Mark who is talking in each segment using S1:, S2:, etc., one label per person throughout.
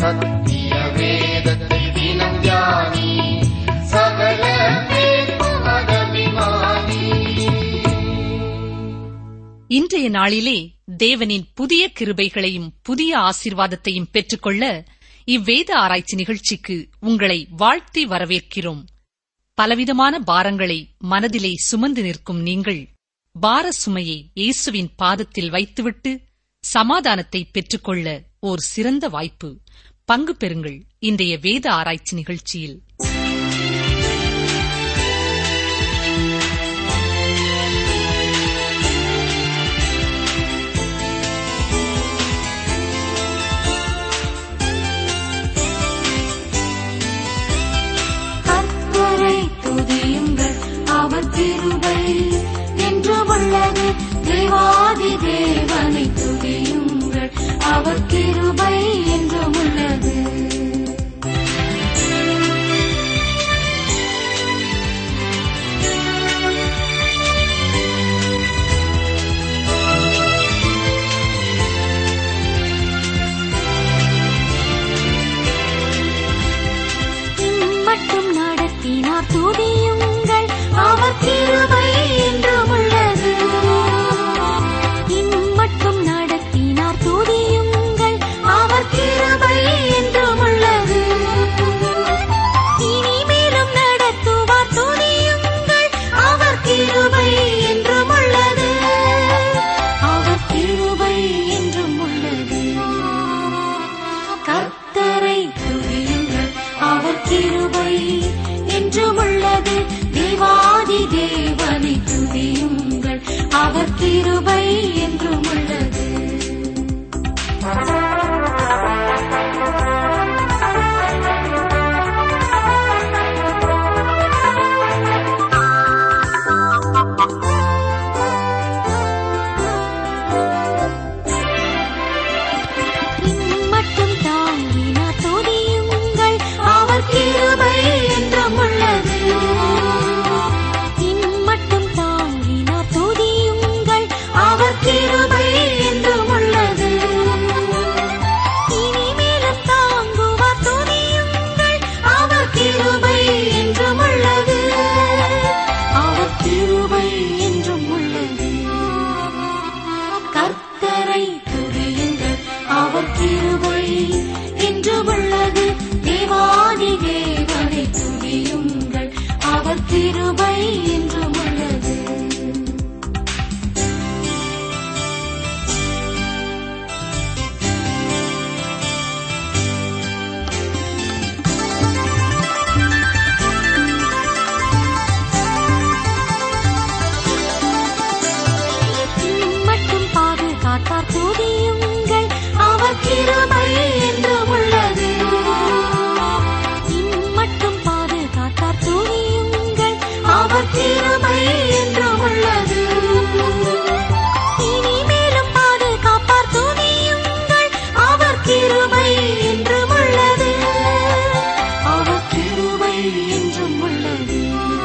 S1: சத்திய வேதத்தை தினம் தியானி சகல பேர்க்கும் அதபிமானி
S2: இன்றைய நாளிலே தேவனின் புதிய கிருபைகளையும் புதிய ஆசீர்வாதத்தையும் பெற்றுக்கொள்ள இவ்வேத ஆராய்ச்சி நிகழ்ச்சிக்கு உங்களை வாழ்த்தி வரவேற்கிறோம் பலவிதமான பாரங்களை மனதிலே சுமந்து நிற்கும் நீங்கள் பார சுமையை இயேசுவின் பாதத்தில் வைத்துவிட்டு சமாதானத்தை பெற்றுக்கொள்ள ஓர் சிறந்த வாய்ப்பு பங்கு பெறுங்கள் இன்றைய வேத ஆராய்ச்சி நிகழ்ச்சியில்
S3: கர்த்தரை துதியுங்கள் அவர் கிருபை என்றும் உள்ளது தேவாதி தேவனை துதியுங்கள் அவர் கிருபை என்றும் உள்ளது மட்டும் நடத்தினார் துதியுங்கள் அவர் கிருபை என்றும் உள்ளது இம்மட்டும் நடத்தினார் துதியுங்கள் அவர் கிருபை என்றும் உள்ளது இனிமேலும் நடத்துவார் துதியுங்கள் அவர் கிருபை என்றும் உள்ளது அவர் கிருபை என்றும் உள்ளது கர்த்தரை துதியுங்கள் அவர் கிருபை என்றும் உள்ளது தேவாதி தேவனை துதியுங்கள் அவர் கிருபை என்றும் உள்ளது இம்மட்டும் தாங்கினார் துதியுங்கள் அவர் கிருபை என்றும் உள்ளது இம்மட்டும் தாங்கினார் துதியுங்கள் அவர் கிருபை என்றும் உள்ளது இனிமேலும் தாங்குவார் துதியுங்கள் அவர் கிருபை என்றும் உள்ளது அவர் கிருபை என்றும் உள்ளது கர்த்தரை துதியுங்கள் அவர் கிருபை என்றும் உள்ளது தேவாதி தேவனை துதியுங்கள் அவர் கிருபை என்றும் உள்ளது மட்டும் பாதுகாத்தார் துதியுங்கள் அவர் கிருபை என்றும் உள்ளது இம்மட்டும் பாதுகாத்தார் துதியுங்கள் அவர் கிருபை என்றும் உள்ளது இனிமேலும் பாதுகாப்பார் துதியுங்கள் அவர் கிருபை என்றும் உள்ளது அவர் கிருபை என்றும் உள்ளது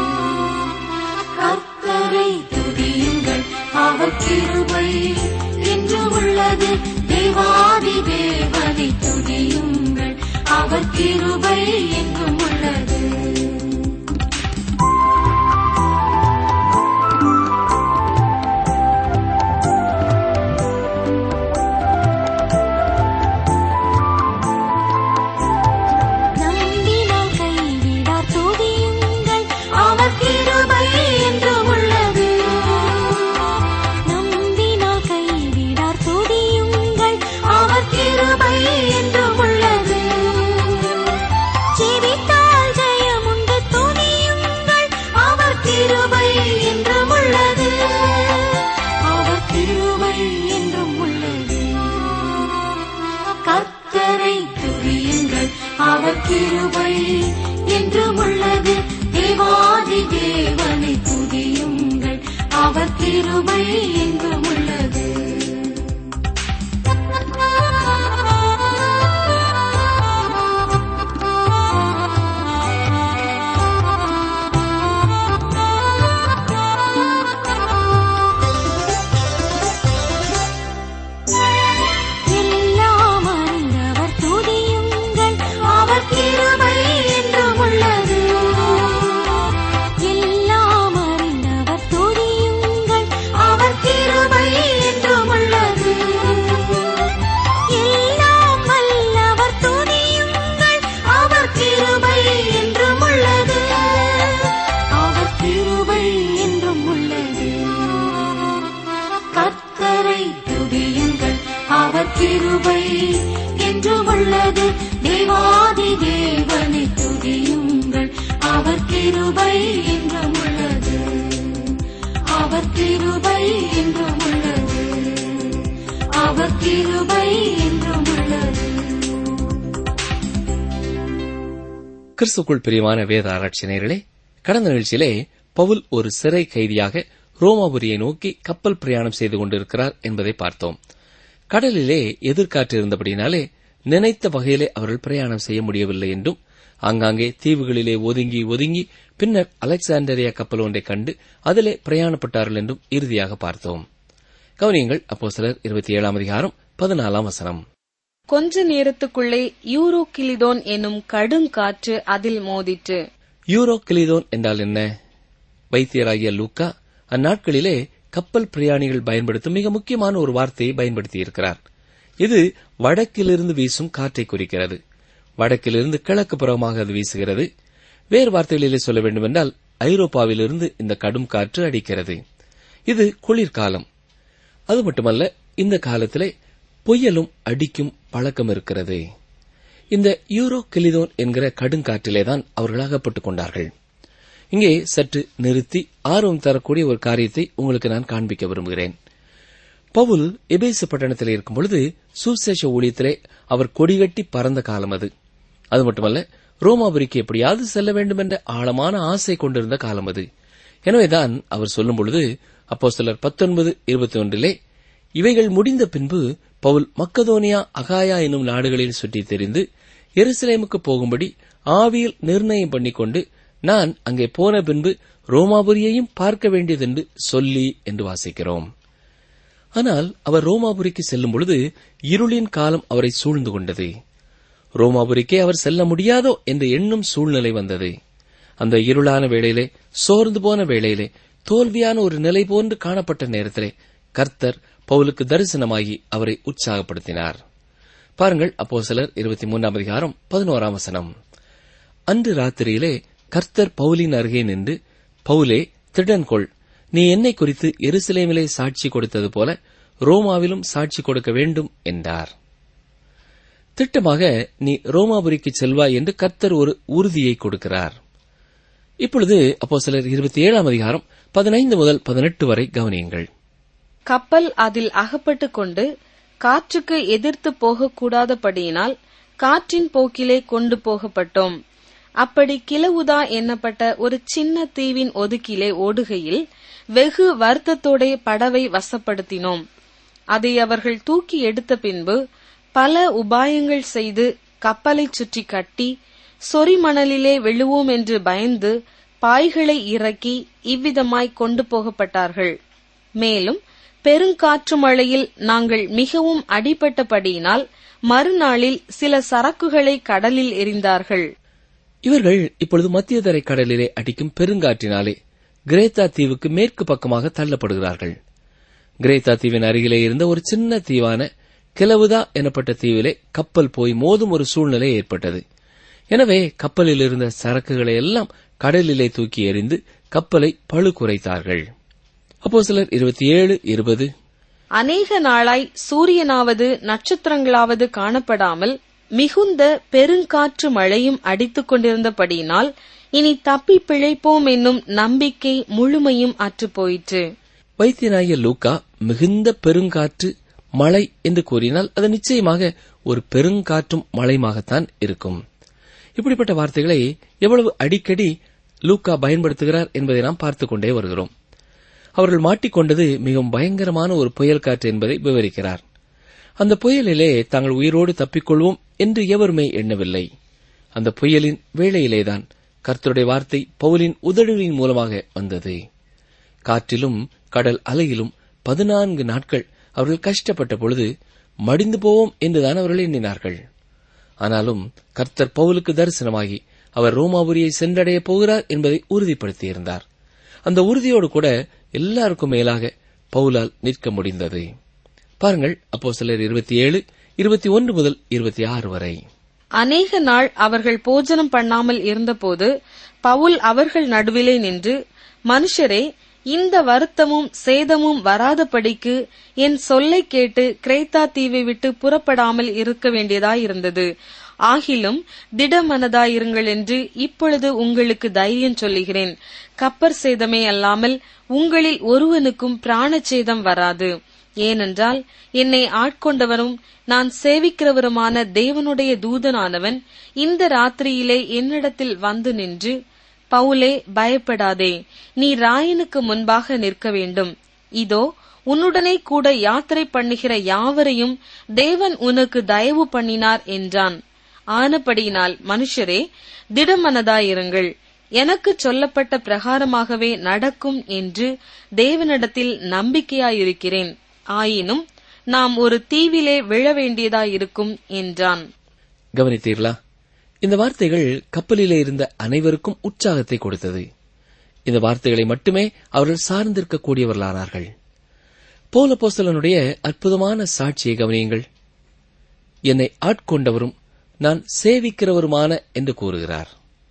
S3: கர்த்தரை துதியுங்கள் அவர் கிருபை என்றும் உள்ளது தேவாதி தேவனை துதியுங்கள் அவர் கிருபை என்றும் உள்ளது நம்பினால் கைவிடார் துதியுங்கள் அவர் கிருபை என்றும் உள்ளது நம்பினால் கைவிடார் துதியுங்கள் அவர் கிருபை என்றும் உள்ளது ஜெபித்தால் ஜெயம் உண்டு துதியுங்கள் அவர் கிருபை என்றும் உள்ளது அவர் கிருபை என்றும் உள்ளது கர்த்தரை துதியுங்கள் அவர் கிருபை என்றும் உள்ளது தேவாதி தேவனை துதியுங்கள் அவர் கிருபை என்றும் உள்ளது எல்லாம் அறிந்தவர் துதியுங்கள் உள்ளது தேவாதி தேவனை துதியுங்கள் அவர் கிருபை என்றும் உள்ளது அவர் கிருபை என்றும் உள்ளது அவர் கிருபை என்றும் உள்ளது
S4: கிறிஸ்துக்குள் பிரியமான வேத ஆராய்ச்சியர்களே கடந்த நிகழ்ச்சியிலே பவுல் ஒரு சிறை கைதியாக ரோமாபுரியை நோக்கி கப்பல் பிரயாணம் செய்து கொண்டிருக்கிறார் என்பதை பார்த்தோம் கடலிலே எதிர்காற்று இருந்தபடினாலே நினைத்த வகையிலே அவர்கள் பிரயாணம் செய்ய முடியவில்லை என்றும் ஆங்காங்கே தீவுகளிலே ஒதுங்கி ஒதுங்கி பின்னர் அலெக்சாண்டரியா கப்பல் ஒன்றை கண்டு அதிலே பிரயாணப்பட்டார்கள் என்றும் இறுதியாக பார்த்தோம் கவனியங்கள் அப்போ சிலர் இருபத்தி ஏழாம் அதிகாரம் பதினாலாம் வசனம்
S5: கொஞ்ச நேரத்துக்குள்ளே யூரோகிலிதோன் என்னும் கடுங்காற்று அதில் மோதிற்று
S4: யூரோ கிளிதோன் என்றால் என்ன வைத்தியராகிய லூக்கா அந்நாட்களிலே கப்பல் பிரயாணிகள் பயன்படுத்தும் மிக முக்கியமான ஒரு வார்த்தையை பயன்படுத்தியிருக்கிறார் இது வடக்கிலிருந்து வீசும் காற்றை குறிக்கிறது வடக்கிலிருந்து கிழக்கு புறமாக அது வீசுகிறது வேறு வார்த்தைகளிலே சொல்ல வேண்டுமென்றால் ஐரோப்பாவிலிருந்து இந்த கடும் காற்று அடிக்கிறது இது குளிர்காலம் அது மட்டுமல்ல இந்த காலத்திலே புயலும் அடிக்கும் பழக்கம் இருக்கிறது இந்த யூரோ கிளிதோன் என்கிற கடுங்காற்றிலேதான் அவர்கள் அகப்பட்டுக் கொண்டார்கள் இங்கே சற்று நிறுத்தி ஆர்வம் தரக்கூடிய ஒரு காரியத்தை உங்களுக்கு நான் காண்பிக்க விரும்புகிறேன் பவுல் எபேசு பட்டணத்தில் இருக்கும் பொழுது சுசேஷ ஊழியத்திலே அவர் கொடிகட்டி பறந்த காலம் அது அது மட்டுமல்ல ரோமாபுரிக்கு எப்படியாவது செல்ல வேண்டும் என்ற ஆழமான ஆசை கொண்டிருந்த காலம் அது எனவேதான் அவர் சொல்லும் பொழுது அப்போ சிலர் பத்தொன்பது இருபத்தி ஒன்றிலே இவைகள் முடிந்த பின்பு பவுல் மக்கதோனியா அகாயா என்னும் நாடுகளில் சுற்றித் தெரிந்து எருசலேமுக்கு போகும்படி ஆவியில் நிர்ணயம் பண்ணிக்கொண்டு நான் அங்கே போன பின்பு ரோமாபுரியையும் பார்க்க வேண்டியதென்று சொல்லி என்று வாசிக்கிறோம் ஆனால் அவர் ரோமாபுரிக்கு செல்லும் பொழுது இருளின் காலம் அவரை சூழ்ந்து கொண்டது ரோமாபுரிக்கே அவர் செல்ல முடியாதோ என்று எண்ணும் சூழ்நிலை வந்தது அந்த இருளான வேளையிலே சோர்ந்து போன வேளையிலே தோல்வியான ஒரு நிலை போன்று காணப்பட்ட நேரத்திலே கர்த்தர் பவுலுக்கு தரிசனமாகி அவரை உற்சாகப்படுத்தினார் பாருங்கள் அப்போ சிலர் இருபத்தி மூன்றாம் அதிகாரம் பதினோராம் வசனம் அன்று ராத்திரியிலே கர்த்தர் பவுலின் அருகே நின்று பவுலே திடன்கொள் நீ என்னை குறித்து எருசலேமிலே சாட்சி கொடுத்தது போல ரோமாவிலும் சாட்சி கொடுக்க வேண்டும் என்றார் திட்டமாக நீ ரோமாபுரிக்கு செல்வாய் என்று கர்த்தர் ஒரு உறுதியை கொடுக்கிறார் இப்பொழுது அப்போ சிலர் இருபத்தி ஏழாம் அதிகாரம் பதினைந்து முதல் பதினெட்டு வரை கவனியுங்கள்
S5: கப்பல் அதில் அகப்பட்டுக் கொண்டு காற்றுக்கு எதிர்த்து போகக்கூடாதபடியினால் காற்றின் போக்கிலே கொண்டு போகப்பட்டோம் அப்படி கிளவுதா எண்ணப்பட்ட ஒரு சின்ன தீவின் ஒதுக்கிலே ஓடுகையில் வெகு வருத்தத்தோடே படவை வசப்படுத்தினோம் அதை அவர்கள் தூக்கி எடுத்த பின்பு பல உபாயங்கள் செய்து கப்பலைச் சுற்றி கட்டி சொரிமணலிலே விழுவோம் என்று பயந்து பாய்களை இறக்கி இவ்விதமாய் கொண்டு போகப்பட்டார்கள் மேலும் பெருங்காற்று மழையில் நாங்கள் மிகவும் அடிபட்டபடியினால் மறுநாளில் சில சரக்குகளை கடலில் எறிந்தார்கள்
S4: இவர்கள் இப்பொழுது மத்திய தரை கடலிலே அடிக்கும் பெருங்காற்றினாலே கிரேத்தா தீவுக்கு மேற்கு பக்கமாக தள்ளப்படுகிறார்கள் கிரேத்தா தீவின் அருகிலே இருந்த ஒரு சின்ன தீவான கிளவுதா எனப்பட்ட தீவிலே கப்பல் போய் மோதும் ஒரு சூழ்நிலை ஏற்பட்டது எனவே கப்பலில் இருந்த சரக்குகளை எல்லாம் கடலிலே தூக்கி எறிந்து கப்பலை பழு குறைத்தார்கள் அப்போ சிலர் இருபத்தி ஏழு இருபது
S5: அநேக நாளாய் சூரியனாவது நட்சத்திரங்களாவது காணப்படாமல் மிகுந்த பெருங்காற்று மழையும் அடித்துக் கொண்டிருந்தபடியினால் இனி தப்பி பிழைப்போம் என்னும் நம்பிக்கை முழுமையும் அற்றுப் போயிற்று
S4: வைத்தியனாகிய லூக்கா மிகுந்த பெருங்காற்று மழை என்று கூறினால் அது நிச்சயமாக ஒரு பெருங்காற்றும் மழையுமாகத்தான் இருக்கும் இப்படிப்பட்ட வார்த்தைகளை எவ்வளவு அடிக்கடி லூக்கா பயன்படுத்துகிறார் என்பதை நாம் பார்த்துக் கொண்டே வருகிறோம் அவர்கள் மாட்டிக்கொண்டது மிகவும் பயங்கரமான ஒரு புயல் காற்று என்பதை விவரிக்கிறார் அந்த புயலிலே தாங்கள் உயிரோடு தப்பிக்கொள்வோம் என்று எவருமே எண்ணவில்லை அந்த புயலின் வேளையிலேதான் கர்த்தருடைய வார்த்தை பவுலின் உதடுகளின் மூலமாக வந்தது காற்றிலும் கடல் அலையிலும் பதினான்கு நாட்கள் அவர்கள் கஷ்டப்பட்ட பொழுது மடிந்து போவோம் என்றுதான் அவர்கள் எண்ணினார்கள் ஆனாலும் கர்த்தர் பவுலுக்கு தரிசனமாகி அவர் ரோமாபுரியை சென்றடைய போகிறார் என்பதை உறுதிப்படுத்தியிருந்தார் அந்த உறுதியோடு கூட எல்லாருக்கும் மேலாக பவுலால் நிற்க முடிந்தது பாருங்கள் அப்போ சிலர் இருபத்தி ஏழு இருபத்தி ஒன்று முதல் இருபத்தி ஆறு வரை
S5: அநேக நாள் அவர்கள் போஜனம் பண்ணாமல் இருந்தபோது பவுல் அவர்கள் நடுவிலே நின்று மனுஷரே இந்த வருத்தமும் சேதமும் வராதபடிக்கு என் சொல்லை கேட்டு கிரேத்தா தீவை விட்டு புறப்படாமல் இருக்க வேண்டியதாயிருந்தது ஆகிலும் திடமனதாயிருங்கள் என்று இப்பொழுது உங்களுக்கு தைரியம் சொல்லுகிறேன் கப்பர் சேதமே அல்லாமல் உங்களில் ஒருவனுக்கும் பிராணச்சேதம் வராது ஏனென்றால் என்னை ஆட்கொண்டவரும் நான் சேவிக்கிறவருமான தேவனுடைய தூதனானவன் இந்த ராத்திரியிலே என்னிடத்தில் வந்து நின்று பவுலே பயப்படாதே நீ ராயனுக்கு முன்பாக நிற்க வேண்டும் இதோ உன்னுடனே கூட யாத்திரை பண்ணுகிற யாவரையும் தேவன் உனக்கு தயவு பண்ணினார் என்றான் ஆனபடியினால் மனுஷரே திடமனதாயிருங்கள் எனக்கு சொல்லப்பட்ட பிரகாரமாகவே நடக்கும் என்று தேவனிடத்தில் நம்பிக்கையாயிருக்கிறேன் ஆயினும் நாம் ஒரு தீவிலே விழ வேண்டியதாயிருக்கும் என்றான்
S4: கவனித்தீர்களா இந்த வார்த்தைகள் கப்பலிலே இருந்த அனைவருக்கும் உற்சாகத்தை கொடுத்தது இந்த வார்த்தைகளை மட்டுமே அவர்கள் சார்ந்திருக்கக்கூடியவர்களானார்கள் போலப்போஸ்தலனுடைய அற்புதமான சாட்சியை கவனியுங்கள் என்னை ஆட்கொண்டவரும் நான் சேவிக்கிறவருமான என்று கூறுகிறார்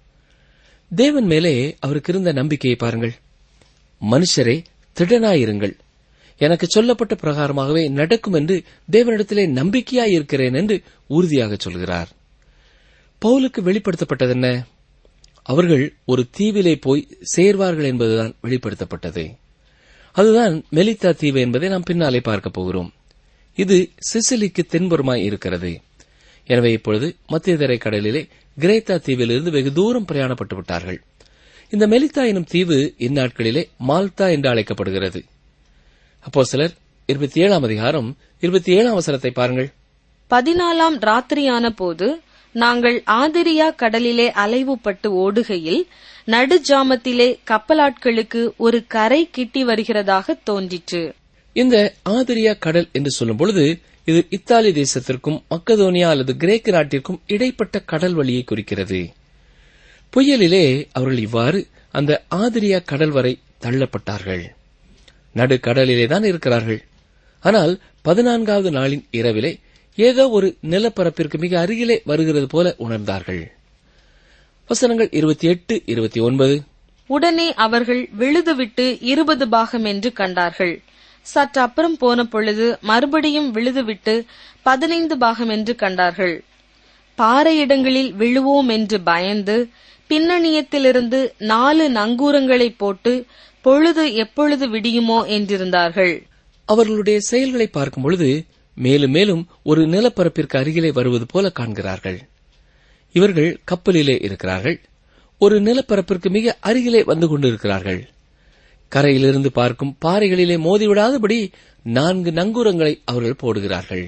S4: தேவன் மேலே அவருக்கு இருந்த நம்பிக்கையை பாருங்கள் மனுஷரே திடனாயிருங்கள் எனக்கு சொல்லப்பட்ட பிரகாரமாகவே நடக்கும் என்று தேவனிடத்திலே நம்பிக்கையாயிருக்கிறேன் என்று உறுதியாக சொல்கிறார் பவுலுக்கு வெளிப்படுத்தப்பட்டது என்ன அவர்கள் ஒரு தீவிலே போய் சேர்வார்கள் என்பதுதான் வெளிப்படுத்தப்பட்டது அதுதான் மெலித்தா தீவு என்பதை நாம் பின்னாலே பார்க்க போகிறோம் இது சிசிலிக்கு தென்புறமாய் இருக்கிறது எனவே இப்பொழுது மத்திய தரை கடலிலே கிரேத்தா தீவிலிருந்து வெகு தூரம் பிரயாணப்பட்டு விட்டார்கள் இந்த மெலித்தா எனும் தீவு இந்நாட்களிலே மால்தா என்று அழைக்கப்படுகிறது அப்போ சிலர் இருபத்தி ஏழாம் அதிகாரம் இருபத்தி ஏழாம் அவசரத்தை பாருங்கள்
S5: பதினாலாம் ராத்திரியான போது நாங்கள் ஆதிரியா கடலிலே அலைவுபட்டு ஓடுகையில் நடுஜாமத்திலே கப்பலாட்களுக்கு ஒரு கரை கிட்டி வருகிறதாக தோன்றிற்று
S4: இந்த ஆதிரியா கடல் என்று சொல்லும் பொழுது இது இத்தாலி தேசத்திற்கும் மக்கதோனியா அல்லது கிரேக்க நாட்டிற்கும் இடைப்பட்ட கடல் வழியை குறிக்கிறது புயலிலே அவர்கள் இவ்வாறு அந்த ஆதிரியா கடல் வரை தள்ளப்பட்டார்கள் நடு கடலிலே தான் இருக்கிறார்கள் ஆனால் பதினான்காவது நாளின் இரவிலே ஏதோ ஒரு நிலப்பரப்பிற்கு மிக அருகிலே வருகிறது போல உணர்ந்தார்கள் வசனங்கள் இருபத்தி எட்டு இருபத்தி ஒன்பது
S5: உடனே அவர்கள் விழுதுவிட்டு இருபது பாகம் என்று கண்டார்கள் சற்று அப்புறம் போன பொழுது மறுபடியும் விழுதுவிட்டு பதினைந்து பாகம் என்று கண்டார்கள் பாறையிடங்களில் விழுவோம் என்று பயந்து பின்னணியத்திலிருந்து நாலு நங்கூரங்களை போட்டு பொழுது எப்பொழுது விடியுமோ என்றிருந்தார்கள்
S4: அவர்களுடைய செயல்களை பார்க்கும் பொழுது மேலும் மேலும் ஒரு நிலப்பரப்பிற்கு அருகிலே வருவது போல காண்கிறார்கள் இவர்கள் கப்பலிலே இருக்கிறார்கள் ஒரு நிலப்பரப்பிற்கு மிக அருகிலே வந்து கொண்டிருக்கிறார்கள் கரையிலிருந்து பார்க்கும் பாறைகளிலே மோதிவிடாதபடி நான்கு நங்கூரங்களை அவர்கள் போடுகிறார்கள்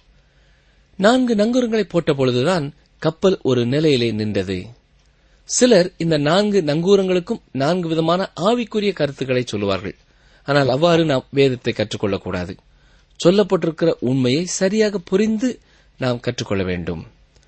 S4: நான்கு நங்கூரங்களை போட்ட பொழுதுதான் கப்பல் ஒரு நிலையிலே நின்றது சிலர் இந்த நான்கு நங்கூரங்களுக்கும் நான்கு விதமான ஆவிக்குரிய கருத்துக்களை சொல்லுவார்கள் ஆனால் அவ்வாறு நாம் வேதத்தை கற்றுக்கொள்ளக்கூடாது சொல்லப்பட்டிருக்கிற உண்மையை சரியாக புரிந்து நாம் கற்றுக்கொள்ள வேண்டும்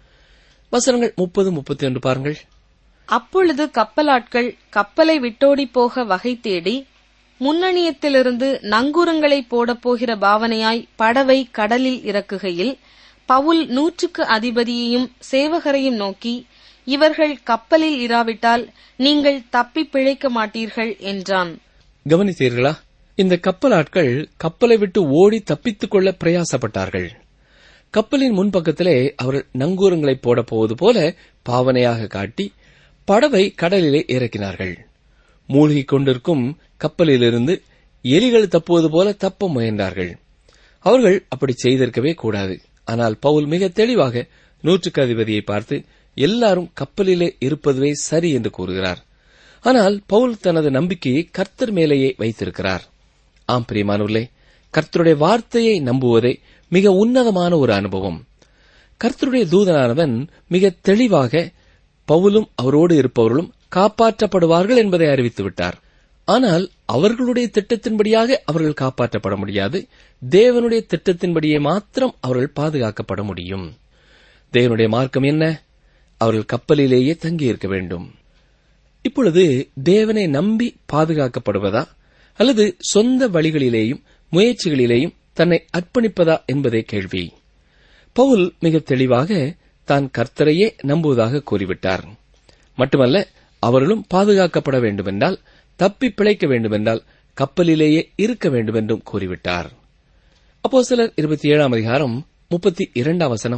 S4: வசனங்கள் முப்பது முப்பத்தி ஒன்று பாருங்கள்
S5: அப்பொழுது கப்பலாட்கள் கப்பலை விட்டோடி போக வகை தேடி முன்னணியத்திலிருந்து நங்கூரங்களை போடப் போகிற பாவனையாய் படவை கடலில் இறக்குகையில் பவுல் நூற்றுக்கு அதிபதியையும் சேவகரையும் நோக்கி இவர்கள் கப்பலில் இராவிட்டால் நீங்கள் தப்பி பிழைக்க மாட்டீர்கள் என்றான்
S4: கவனித்தீர்களா இந்த கப்பலாட்கள் கப்பலை விட்டு ஓடி தப்பித்துக் கொள்ள பிரயாசப்பட்டார்கள் கப்பலின் முன்பக்கத்திலே அவர்கள் நங்கூரங்களை போடப் போவது போல பாவனையாக காட்டி படவை கடலிலே இறக்கினார்கள் மூழ்கிக் கொண்டிருக்கும் கப்பலிலிருந்து எலிகள் தப்புவது போல தப்ப முயன்றார்கள் அவர்கள் அப்படி செய்திருக்கவே கூடாது ஆனால் பவுல் மிக தெளிவாக நூற்றுக்கு அதிபதியை பார்த்து எல்லாரும் கப்பலிலே இருப்பதுவே சரி என்று கூறுகிறார் ஆனால் பவுல் தனது நம்பிக்கையை கர்த்தர் மேலேயே வைத்திருக்கிறார் ஆம் பிரியமானவர்களே கர்த்தருடைய வார்த்தையை நம்புவதே மிக உன்னதமான ஒரு அனுபவம் கர்த்தருடைய தூதனானவன் மிக தெளிவாக பவுலும் அவரோடு இருப்பவர்களும் காப்பாற்றப்படுவார்கள் என்பதை அறிவித்து விட்டார் ஆனால் அவர்களுடைய திட்டத்தின்படியாக அவர்கள் காப்பாற்றப்பட முடியாது தேவனுடைய திட்டத்தின்படியே மாத்திரம் அவர்கள் பாதுகாக்கப்பட முடியும் தேவனுடைய மார்க்கம் என்ன அவர்கள் கப்பலிலேயே தங்கியிருக்க வேண்டும் இப்பொழுது தேவனை நம்பி பாதுகாக்கப்படுவதா அல்லது சொந்த வழிகளிலேயும் முயற்சிகளிலேயும் தன்னை அர்ப்பணிப்பதா என்பதே கேள்வி பவுல் மிக தெளிவாக தான் கர்த்தரையே நம்புவதாக கூறிவிட்டார் மட்டுமல்ல அவர்களும் பாதுகாக்கப்பட வேண்டுமென்றால் தப்பி பிழைக்க வேண்டுமென்றால் கப்பலிலேயே இருக்க வேண்டுமென்றும் கூறிவிட்டார் அப்போ சிலர் இருபத்தி ஏழாம் அதிகாரம் முப்பத்தி இரண்டாம் வசனம்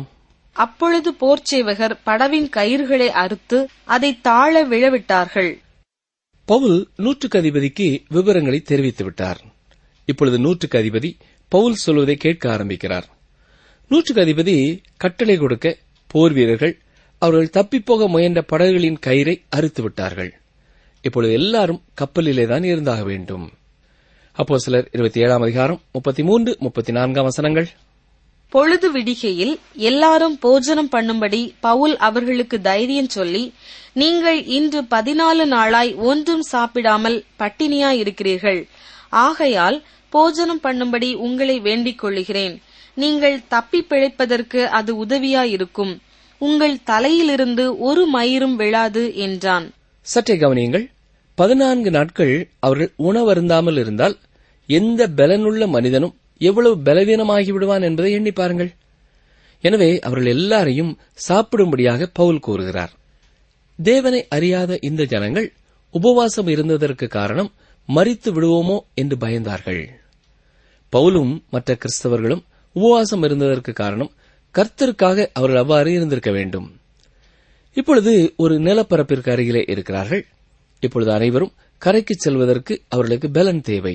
S5: அப்பொழுது போர்ச்சேவகர் படவின் கயிறுகளை அறுத்து அதை தாழ விழவிட்டார்கள்
S4: பவுல் நூற்றுக்கு அதிபதிக்கு விவரங்களை தெரிவித்து விட்டார் இப்பொழுது நூற்றுக்கு அதிபதி பவுல் சொல்வதை கேட்க ஆரம்பிக்கிறார் நூற்றுக்கு அதிபதி கட்டளை கொடுக்க போர் வீரர்கள் அவர்கள் தப்பிப்போக முயன்ற படகுகளின் கயிறை அறுத்து விட்டார்கள் இப்பொழுது எல்லாரும் கப்பலிலேதான் இருந்தாக வேண்டும் அப்போ சிலர் இருபத்தி ஏழாம் அதிகாரம் முப்பத்தி மூன்று முப்பத்தி நான்காம் வசனங்கள்
S5: பொழுது விடிகையில் எல்லாரும் போஜனம் பண்ணும்படி பவுல் அவர்களுக்கு தைரியம் சொல்லி நீங்கள் இன்று பதினாலு நாளாய் ஒன்றும் சாப்பிடாமல் பட்டினியாய் இருக்கிறீர்கள் ஆகையால் போஜனம் பண்ணும்படி உங்களை வேண்டிக் கொள்ளுகிறேன் நீங்கள் தப்பி பிழைப்பதற்கு அது உதவியாயிருக்கும் உங்கள் தலையிலிருந்து ஒரு மயிரும் விழாது என்றான்
S4: சற்றே கவனியுங்கள் பதினான்கு நாட்கள் அவர்கள் உணவருந்தாமல் இருந்தால் எந்த பலனுள்ள மனிதனும் எவ்வளவு பலவீனமாகி விடுவான் என்பதை எண்ணி பாருங்கள் எனவே அவர்கள் எல்லாரையும் சாப்பிடும்படியாக பவுல் கூறுகிறார் தேவனை அறியாத இந்த ஜனங்கள் உபவாசம் இருந்ததற்கு காரணம் மரித்து விடுவோமோ என்று பயந்தார்கள் பவுலும் மற்ற கிறிஸ்தவர்களும் உபவாசம் இருந்ததற்கு காரணம் கர்த்தருக்காக அவர்கள் அவ்வாறு இருந்திருக்க வேண்டும் இப்பொழுது ஒரு நிலப்பரப்பிற்கு அருகிலே இருக்கிறார்கள் இப்பொழுது அனைவரும் கரைக்கு செல்வதற்கு அவர்களுக்கு பலன் தேவை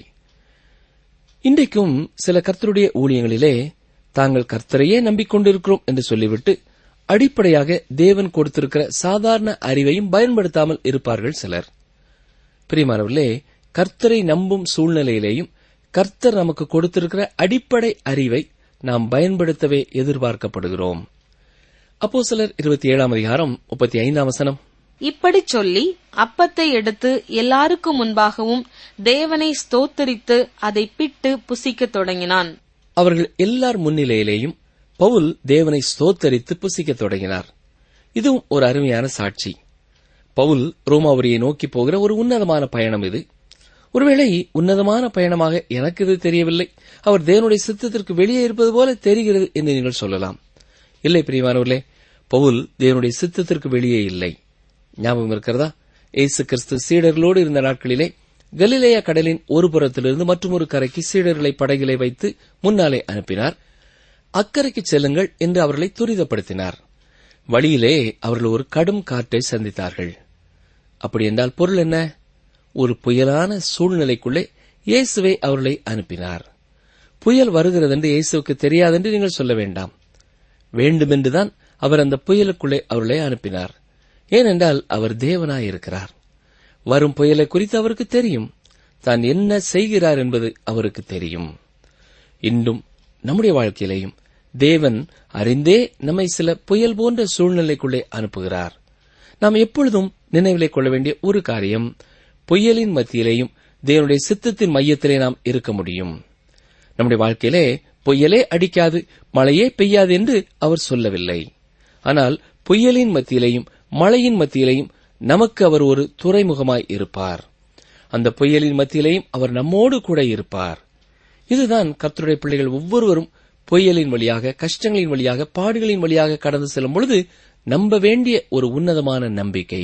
S4: இன்றைக்கும் சில கர்த்தருடைய ஊழியங்களிலே தாங்கள் கர்த்தரையே நம்பிக்கொண்டிருக்கிறோம் என்று சொல்லிவிட்டு அடிப்படையாக தேவன் கொடுத்திருக்கிற சாதாரண அறிவையும் பயன்படுத்தாமல் இருப்பார்கள் சிலர் பிரியமானவர்களே கர்த்தரை நம்பும் சூழ்நிலையிலேயும் கர்த்தர் நமக்கு கொடுத்திருக்கிற அடிப்படை அறிவை நாம் பயன்படுத்தவே எதிர்பார்க்கப்படுகிறோம் அப்போ சிலர் இருபத்தி ஏழாம் அதிகாரம் முப்பத்தி ஐந்தாம் வசனம்
S5: இப்படி சொல்லி அப்பத்தை எடுத்து எல்லாருக்கும் முன்பாகவும் தேவனை ஸ்தோத்தரித்து அதை பிட்டு புசிக்கத் தொடங்கினான்
S4: அவர்கள் எல்லார் முன்னிலையிலேயும் பவுல் தேவனை ஸ்தோத்தரித்து புசிக்கத் தொடங்கினார் இதுவும் ஒரு அருமையான சாட்சி பவுல் ரோமாபுரியை நோக்கி போகிற ஒரு உன்னதமான பயணம் இது ஒருவேளை உன்னதமான பயணமாக எனக்கு இது தெரியவில்லை அவர் தேவனுடைய சித்தத்திற்கு வெளியே இருப்பது போல தெரிகிறது என்று நீங்கள் சொல்லலாம் இல்லை பிரியமானவர்களே பவுல் தேவனுடைய சித்தத்திற்கு வெளியே இல்லை ஞாபகம் இருக்கிறதா இயேசு கிறிஸ்து சீடர்களோடு இருந்த நாட்களிலே கலிலேயா கடலின் ஒரு புறத்திலிருந்து மற்றொரு கரைக்கு சீடர்களை படகிலே வைத்து முன்னாலே அனுப்பினார் அக்கறைக்கு செல்லுங்கள் என்று அவர்களை துரிதப்படுத்தினார் வழியிலே அவர்கள் ஒரு கடும் காற்றை சந்தித்தார்கள் அப்படி என்றால் பொருள் என்ன ஒரு புயலான சூழ்நிலைக்குள்ளே இயேசுவை அவர்களை அனுப்பினார் புயல் வருகிறது என்று இயேசுவுக்கு தெரியாதென்று நீங்கள் சொல்ல வேண்டாம் வேண்டுமென்றுதான் அவர் அந்த புயலுக்குள்ளே அவர்களை அனுப்பினார் ஏனென்றால் அவர் தேவனாயிருக்கிறார் வரும் புயலை குறித்து அவருக்கு தெரியும் தான் என்ன செய்கிறார் என்பது அவருக்கு தெரியும் இன்றும் நம்முடைய வாழ்க்கையிலேயும் தேவன் அறிந்தே நம்மை சில புயல் போன்ற சூழ்நிலைக்குள்ளே அனுப்புகிறார் நாம் எப்பொழுதும் நினைவிலே கொள்ள வேண்டிய ஒரு காரியம் புயலின் மத்தியிலேயும் தேவனுடைய சித்தத்தின் மையத்திலே நாம் இருக்க முடியும் நம்முடைய வாழ்க்கையிலே புயலே அடிக்காது மழையே பெய்யாது என்று அவர் சொல்லவில்லை ஆனால் புயலின் மத்தியிலேயும் மழையின் மத்தியிலேயும் நமக்கு அவர் ஒரு துறைமுகமாய் இருப்பார் அந்த புயலின் மத்தியிலேயும் அவர் நம்மோடு கூட இருப்பார் இதுதான் கர்த்தருடைய பிள்ளைகள் ஒவ்வொருவரும் புயலின் வழியாக கஷ்டங்களின் வழியாக பாடுகளின் வழியாக கடந்து செல்லும் பொழுது நம்ப வேண்டிய ஒரு உன்னதமான நம்பிக்கை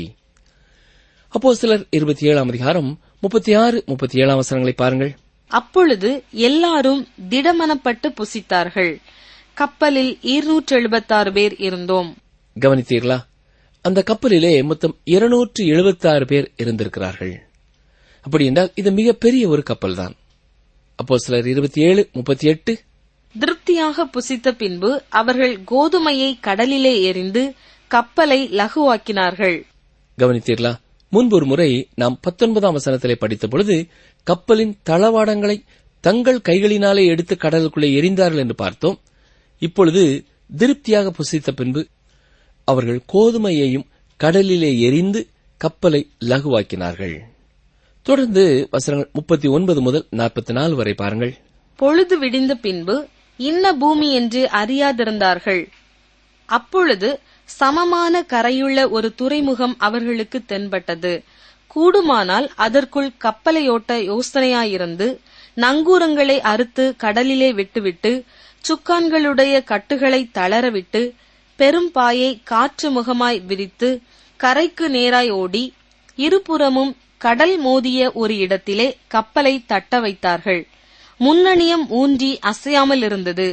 S4: அப்போ சிலர் இருபத்தி ஏழாம் அதிகாரம் முப்பத்தி ஆறு முப்பத்தி ஏழாம் வசனங்களை பாருங்கள்
S5: அப்பொழுது எல்லாரும் திடமனப்பட்டு புசித்தார்கள் கப்பலில் இருநூற்று எழுபத்தாறு பேர் இருந்தோம்
S4: கவனித்தீர்களா அந்த கப்பலிலே மொத்தம் இருநூற்று எழுபத்தாறு பேர் இருந்திருக்கிறார்கள் அப்படி என்றால் இது மிகப்பெரிய ஒரு கப்பல் தான் அப்போ சிலர் இருபத்தி ஏழு முப்பத்தி எட்டு
S5: திருப்தியாக புசித்த பின்பு அவர்கள் கோதுமையை கடலிலே எறிந்து கப்பலை லகுவாக்கினார்கள்
S4: கவனித்தீர்களா முன்பு ஒரு முறை நாம் பத்தொன்பதாம் வசனத்திலே படித்த பொழுது கப்பலின் தளவாடங்களை தங்கள் கைகளினாலே எடுத்து கடலுக்குள்ளே எரிந்தார்கள் என்று பார்த்தோம் இப்பொழுது திருப்தியாக புசித்த பின்பு அவர்கள் கோதுமையையும் கடலிலே எரிந்து கப்பலை லகுவாக்கினார்கள் தொடர்ந்து வசனங்கள் முப்பத்தி ஒன்பது முதல் நாற்பத்தி நாலு வரை பாருங்கள்
S5: பொழுது விடிந்த பின்பு இன்ன பூமி என்று அறியாதிருந்தார்கள் அப்பொழுது சமமான கரையுள்ள ஒரு துறைமுகம் அவர்களுக்கு தென்பட்டது கூடுமானால் அதற்குள் கப்பலையோட்ட யோசனையாயிருந்து நங்கூரங்களை அறுத்து கடலிலே விட்டுவிட்டு சுக்கான்களுடைய கட்டுகளை தளரவிட்டு பெரும் பாயை காற்று முகமாய் விரித்து கரைக்கு நேராய் ஓடி இருபுறமும் கடல் மோதிய ஒரு இடத்திலே கப்பலை தட்ட வைத்தார்கள் முன்னணியம் ஊன்றி அசையாமல் இருந்தது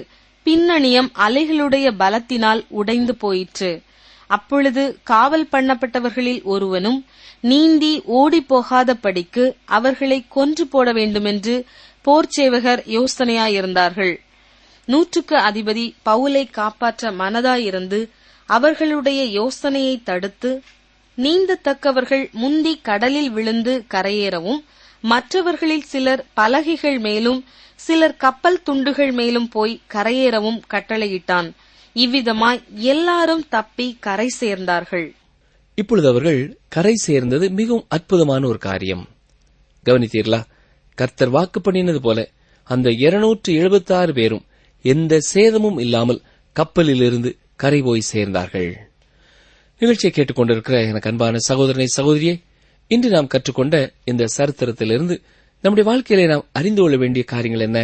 S5: பின்னணியம் அலைகளுடைய பலத்தினால் உடைந்து போயிற்று அப்பொழுது காவல் பண்ணப்பட்டவர்களில் ஒருவனும் நீந்தி ஓடிப் போகாதபடிக்கு அவர்களை கொன்று போட வேண்டுமென்று போர்ச்சேவகர் யோசனையாயிருந்தார்கள் நூற்றுக்கு அதிபதி பவுலை காப்பாற்ற மனதாயிருந்து அவர்களுடைய யோசனையை தடுத்து நீந்தத்தக்கவர்கள் முந்தி கடலில் விழுந்து கரையேறவும் மற்றவர்களில் சிலர் பலகைகள் மேலும் சிலர் கப்பல் துண்டுகள் மேலும் போய் கரையேறவும் கட்டளையிட்டான் இவ்விதமாய் எல்லாரும் தப்பி கரை சேர்ந்தார்கள்
S4: இப்பொழுது அவர்கள் கரை சேர்ந்தது மிகவும் அற்புதமான ஒரு காரியம் கவனித்தீர்களா கர்த்தர் வாக்கு பண்ணினது போல அந்த இருநூற்று எழுபத்தி ஆறு பேரும் எந்த சேதமும் இல்லாமல் கப்பலிலிருந்து கரை போய் சேர்ந்தார்கள் நிகழ்ச்சியை கேட்டுக்கொண்டிருக்கிற எனக்கு அன்பான சகோதரனை சகோதரியே இன்று நாம் கற்றுக்கொண்ட இந்த சரித்திரத்திலிருந்து நம்முடைய வாழ்க்கையிலே நாம் அறிந்து கொள்ள வேண்டிய காரியங்கள் என்ன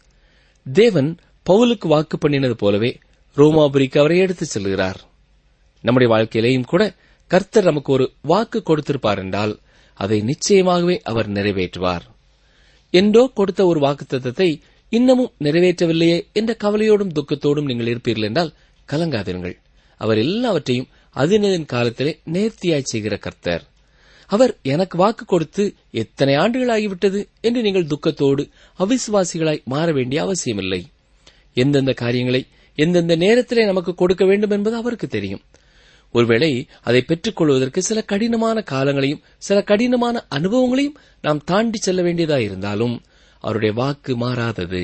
S4: தேவன் பவுலுக்கு வாக்கு பண்ணினது போலவே ரோமாபுரிக்கு அவரை எடுத்துச் செல்கிறார் நம்முடைய வாழ்க்கையிலேயும் கூட கர்த்தர் நமக்கு ஒரு வாக்கு கொடுத்திருப்பார் என்றால் அதை நிச்சயமாகவே அவர் நிறைவேற்றுவார் என்றோ கொடுத்த ஒரு வாக்குத்தத்தத்தை இன்னமும் நிறைவேற்றவில்லையே என்ற கவலையோடும் துக்கத்தோடும் நீங்கள் இருப்பீர்கள் என்றால் கலங்காதிருங்கள் அவர் எல்லாவற்றையும் அதினதின் காலத்திலே நேர்த்தியாய் செய்கிற கர்த்தர் அவர் எனக்கு வாக்கு கொடுத்து எத்தனை ஆண்டுகள் ஆகிவிட்டது என்று நீங்கள் துக்கத்தோடு அவிசுவாசிகளாய் மாற வேண்டிய அவசியமில்லை எந்தெந்த காரியங்களை எந்தெந்த நேரத்திலே நமக்கு கொடுக்க வேண்டும் என்பது அவருக்கு தெரியும் ஒருவேளை அதை பெற்றுக் கொள்வதற்கு சில கடினமான காலங்களையும் சில கடினமான அனுபவங்களையும் நாம் தாண்டி செல்ல வேண்டியதாயிருந்தாலும் அவருடைய வாக்கு மாறாதது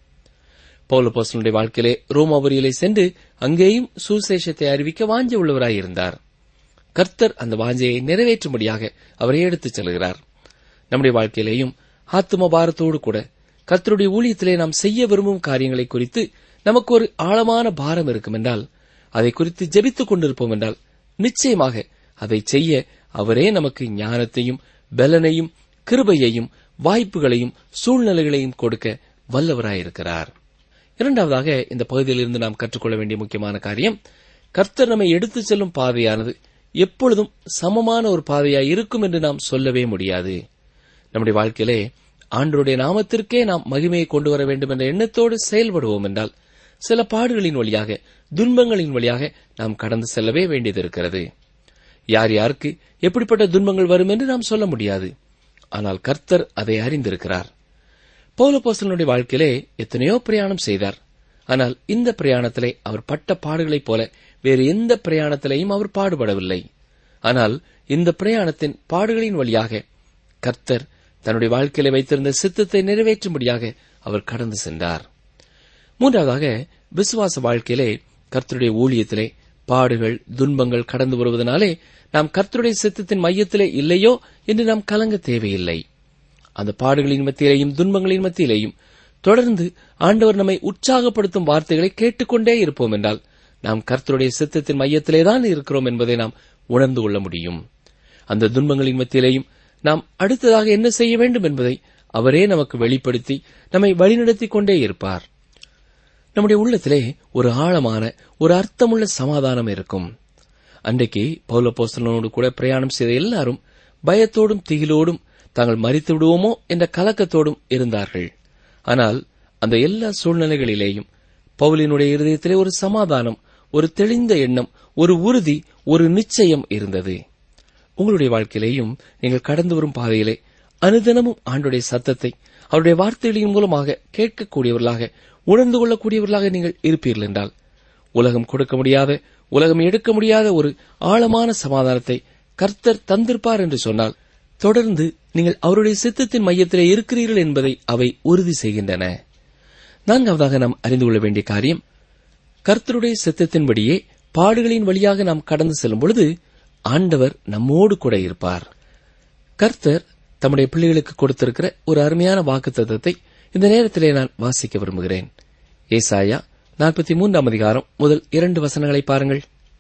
S4: பௌலபோசனுடைய வாழ்க்கையிலே ரோமாபுரியிலே சென்று அங்கேயும் சுசேஷத்தை அறிவிக்க வாஞ்ச உள்ளவராயிருந்தார் கர்த்தர் அந்த வாஞ்சையை நிறைவேற்றும்படியாக அவரை எடுத்துச் செல்கிறார் நம்முடைய வாழ்க்கையிலேயும் ஆத்தும பாரத்தோடு கூட கர்த்தருடைய ஊழியத்திலே நாம் செய்ய விரும்பும் காரியங்களை குறித்து நமக்கு ஒரு ஆழமான பாரம் இருக்கும் என்றால் அதை குறித்து ஜெபித்துக் கொண்டிருப்போம் என்றால் நிச்சயமாக அதை செய்ய அவரே நமக்கு ஞானத்தையும் பலனையும் கிருபையையும் வாய்ப்புகளையும் சூழ்நிலைகளையும் கொடுக்க வல்லவராயிருக்கிறார் இரண்டாவதாக இந்த பகுதியிலிருந்து நாம் கற்றுக்கொள்ள வேண்டிய முக்கியமான காரியம் கர்த்தர் நம்மை எடுத்துச் செல்லும் பாதையானது எப்பொழுதும் சமமான ஒரு பாதையாய் இருக்கும் என்று நாம் சொல்லவே முடியாது நம்முடைய வாழ்க்கையிலே ஆண்டருடைய நாமத்திற்கே நாம் மகிமையை கொண்டு வர வேண்டும் என்ற எண்ணத்தோடு செயல்படுவோம் என்றால் சில பாடுகளின் வழியாக துன்பங்களின் வழியாக நாம் கடந்து செல்லவே வேண்டியது இருக்கிறது யார் யாருக்கு எப்படிப்பட்ட துன்பங்கள் வரும் என்று நாம் சொல்ல முடியாது ஆனால் கர்த்தர் அதை அறிந்திருக்கிறார் பௌலபோசனுடைய வாழ்க்கையிலே எத்தனையோ பிரயாணம் செய்தார் ஆனால் இந்த பிரயாணத்திலே அவர் பட்ட பாடுகளைப் போல வேறு எந்த பிரயாணத்திலேயும் அவர் பாடுபடவில்லை ஆனால் இந்த பிரயாணத்தின் பாடுகளின் வழியாக கர்த்தர் தன்னுடைய வாழ்க்கையில வைத்திருந்த சித்தத்தை நிறைவேற்றும்படியாக அவர் கடந்து சென்றார் மூன்றாவதாக விசுவாச வாழ்க்கையிலே கர்த்தருடைய ஊழியத்திலே பாடுகள் துன்பங்கள் கடந்து வருவதனாலே நாம் கர்த்தருடைய சித்தத்தின் மையத்திலே இல்லையோ என்று நாம் கலங்க தேவையில்லை அந்த பாடுகளின் மத்தியிலேயும் துன்பங்களின் மத்தியிலேயும் தொடர்ந்து ஆண்டவர் நம்மை உற்சாகப்படுத்தும் வார்த்தைகளை கேட்டுக்கொண்டே இருப்போம் என்றால் நாம் கர்த்தருடைய சித்தத்தின் மையத்திலேதான் இருக்கிறோம் என்பதை நாம் உணர்ந்து கொள்ள முடியும் அந்த துன்பங்களின் மத்தியிலேயும் நாம் அடுத்ததாக என்ன செய்ய வேண்டும் என்பதை அவரே நமக்கு வெளிப்படுத்தி நம்மை வழிநடத்திக் கொண்டே இருப்பார் நம்முடைய உள்ளத்திலே ஒரு ஆழமான ஒரு அர்த்தமுள்ள சமாதானம் இருக்கும் அன்றைக்கு பௌலப்போஸ்தலனோடு கூட பிரயாணம் செய்த எல்லாரும் பயத்தோடும் திகிலோடும் தாங்கள் மறித்து விடுவோமோ என்ற கலக்கத்தோடும் இருந்தார்கள் ஆனால் அந்த எல்லா சூழ்நிலைகளிலேயும் பவுலினுடைய இருதயத்திலே ஒரு சமாதானம் ஒரு தெளிந்த எண்ணம் ஒரு உறுதி ஒரு நிச்சயம் இருந்தது உங்களுடைய வாழ்க்கையிலேயும் நீங்கள் கடந்து வரும் பாதையிலே அனுதினமும் ஆண்டுடைய சத்தத்தை அவருடைய வார்த்தைகளின் மூலமாக கேட்கக்கூடியவர்களாக உணர்ந்து கொள்ளக்கூடியவர்களாக நீங்கள் இருப்பீர்கள் என்றால் உலகம் கொடுக்க முடியாத உலகம் எடுக்க முடியாத ஒரு ஆழமான சமாதானத்தை கர்த்தர் தந்திருப்பார் என்று சொன்னால் தொடர்ந்து நீங்கள் அவருடைய சித்தத்தின் மையத்திலே இருக்கிறீர்கள் என்பதை அவை உறுதி செய்கின்றன நான்காவதாக நாம் அறிந்து கொள்ள வேண்டிய காரியம் கர்த்தருடைய சித்தத்தின்படியே பாடுகளின் வழியாக நாம் கடந்து செல்லும் பொழுது ஆண்டவர் நம்மோடு கூட இருப்பார் கர்த்தர் தம்முடைய பிள்ளைகளுக்கு கொடுத்திருக்கிற ஒரு அருமையான வாக்குத்தத்தத்தை இந்த நேரத்திலே நான் வாசிக்க விரும்புகிறேன் ஏசாயா நாற்பத்தி மூன்றாம் அதிகாரம் முதல் இரண்டு வசனங்களை பாருங்கள்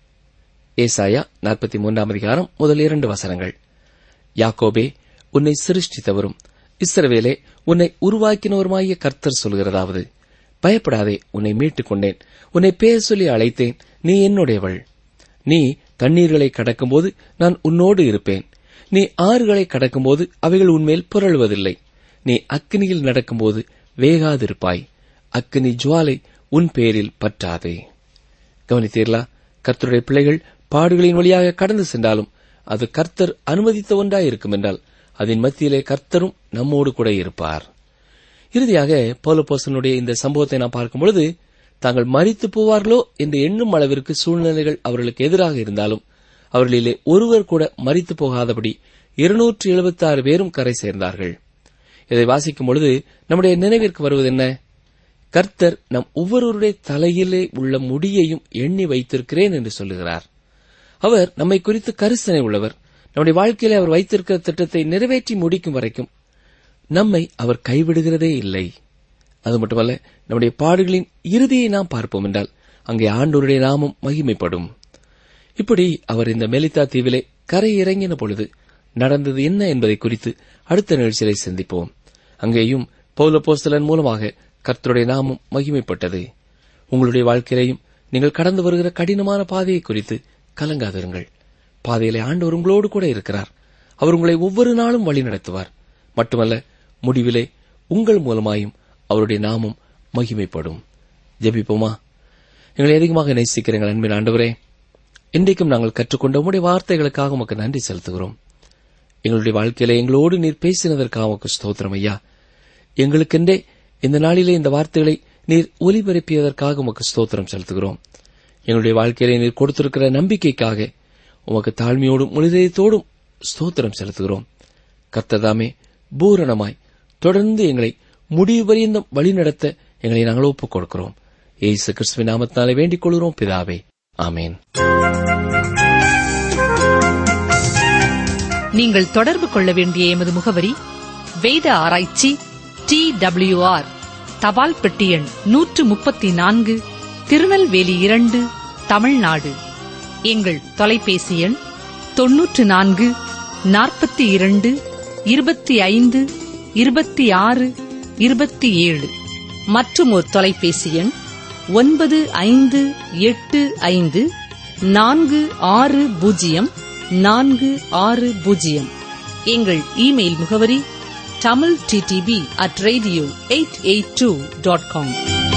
S4: ஏசாயா நாற்பத்தி மூன்றாம் அதிகாரம் முதல் இரண்டு வசனங்கள் யாக்கோபே உன்னை சிருஷ்டித்தவரும் இஸ்ரவேலே உன்னை உருவாக்கினவருமாகிய கர்த்தர் சொல்கிறதாவது பயப்படாதே உன்னை மீட்டுக் கொண்டேன் உன்னை பேர் சொல்லி அழைத்தேன் நீ என்னுடையவள் நீ தண்ணீர்களை கடக்கும்போது நான் உன்னோடு இருப்பேன் நீ ஆறுகளை கடக்கும்போது அவைகள் உன்மேல் புரளுவதில்லை நீ அக்கினியில் நடக்கும்போது வேகாதிருப்பாய் அக்கினி ஜுவாலை உன் பேரில் பற்றாது கவனித்தீர்களா கர்த்தருடைய பிள்ளைகள் பாடுகளின் வழியாக கடந்து சென்றாலும் அது கர்த்தர் அனுமதித்த ஒன்றாயிருக்கும் என்றால் அதன் மத்தியிலே கர்த்தரும் நம்மோடு கூட இருப்பார் இறுதியாக பௌலப்போசனுடைய இந்த சம்பவத்தை நாம் பார்க்கும் பொழுது தாங்கள் மறித்து போவார்களோ என்று எண்ணும் அளவிற்கு சூழ்நிலைகள் அவர்களுக்கு எதிராக இருந்தாலும் அவர்களிலே ஒருவர் கூட மறித்து போகாதபடி இருநூற்று எழுபத்தி ஆறு பேரும் கரை சேர்ந்தார்கள் இதை வாசிக்கும் பொழுது நம்முடைய நினைவிற்கு வருவது என்ன கர்த்தர் நம் ஒவ்வொருவருடைய தலையிலே உள்ள முடியையும் எண்ணி வைத்திருக்கிறேன் என்று சொல்லுகிறார் அவர் நம்மை குறித்து கரிசனை உள்ளவர் நம்முடைய வாழ்க்கையிலே அவர் வைத்திருக்கிற திட்டத்தை நிறைவேற்றி முடிக்கும் வரைக்கும் நம்மை அவர் கைவிடுகிறதே இல்லை அது மட்டுமல்ல நம்முடைய பாடுகளின் இறுதியை நாம் பார்ப்போம் என்றால் அங்கே ஆண்டோருடைய நாமம் மகிமைப்படும் இப்படி அவர் இந்த மெலிதா தீவிலே கரை இறங்கின பொழுது நடந்தது என்ன என்பதை குறித்து அடுத்த நிகழ்ச்சியை சந்திப்போம் அங்கேயும் பௌலப்போஸ்தலன் மூலமாக கர்த்தருடைய நாமம் மகிமைப்பட்டது உங்களுடைய வாழ்க்கையிலையும் நீங்கள் கடந்து வருகிற கடினமான பாதையை குறித்து கலங்காதிருங்கள் பாதையிலே ஆண்டவர் உங்களோடு கூட இருக்கிறார் அவர் உங்களை ஒவ்வொரு நாளும் வழி நடத்துவார் மட்டுமல்ல முடிவிலே உங்கள் மூலமாயும் அவருடைய நாமம் மகிமைப்படும் ஜெபிப்போமா எங்களை அதிகமாக நேசிக்கிற எங்கள் அன்பின் ஆண்டவரே இன்றைக்கும் நாங்கள் கற்றுக்கொண்ட உம்முடைய வார்த்தைகளுக்காக உமக்கு நன்றி செலுத்துகிறோம் எங்களுடைய வாழ்க்கையில எங்களோடு நீர் பேசினதற்காக உமக்கு ஸ்தோத்திரம் ஐயா எங்களுக்கென்றே இந்த நாளிலே இந்த வார்த்தைகளை நீர் ஒலிபரப்பியதற்காக உமக்கு ஸ்தோத்திரம் செலுத்துகிறோம் எங்களுடைய வாழ்க்கையிலே நீர் கொடுத்திருக்கிற நம்பிக்கைக்காக உமக்கு தாழ்மையோடும் முழுதயத்தோடும் ஸ்தோத்திரம் செலுத்துகிறோம் கர்த்ததாமே பூரணமாய் தொடர்ந்து எங்களை முடிவு பரியந்தம் வழிநடத்த எங்களை நாங்கள் ஒப்புக் கொடுக்கிறோம் ஏசு கிறிஸ்துவின் நாமத்தினாலே வேண்டிக் கொள்கிறோம் பிதாவே ஆமேன்
S2: நீங்கள் தொடர்பு கொள்ள வேண்டிய எமது முகவரி வேத ஆராய்ச்சி டி ஆர் தபால் பெட்டி எண் நூற்று முப்பத்தி நான்கு திருநெல்வேலி இரண்டு தமிழ்நாடு எங்கள் தொலைபேசி எண் தொன்னூற்று நான்கு நாற்பத்தி இரண்டு இருபத்தி ஐந்து இருபத்தி ஆறு இருபத்தி ஏழு மற்றும் ஒரு தொலைபேசி எண் ஒன்பது ஐந்து எட்டு ஐந்து நான்கு ஆறு பூஜ்ஜியம் நான்கு ஆறு பூஜ்ஜியம் எங்கள் இமெயில் முகவரி Tamil DTP at radio eight eight two dot com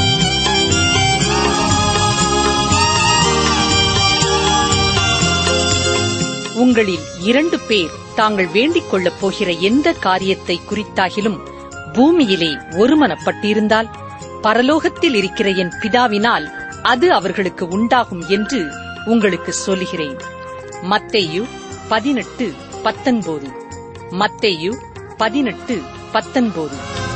S2: உங்களில் இரண்டு பேர் தாங்கள் வேண்டிக் கொள்ளப் போகிற எந்த காரியத்தை குறித்தாகிலும் பூமியிலே ஒருமனப்பட்டிருந்தால் பரலோகத்தில் இருக்கிற என் பிதாவினால் அது அவர்களுக்கு உண்டாகும் என்று உங்களுக்கு சொல்லுகிறேன் மத்தேயு பதினெட்டு பத்தொன்பது மத்தேயு பதினெட்டு பத்தொன்பது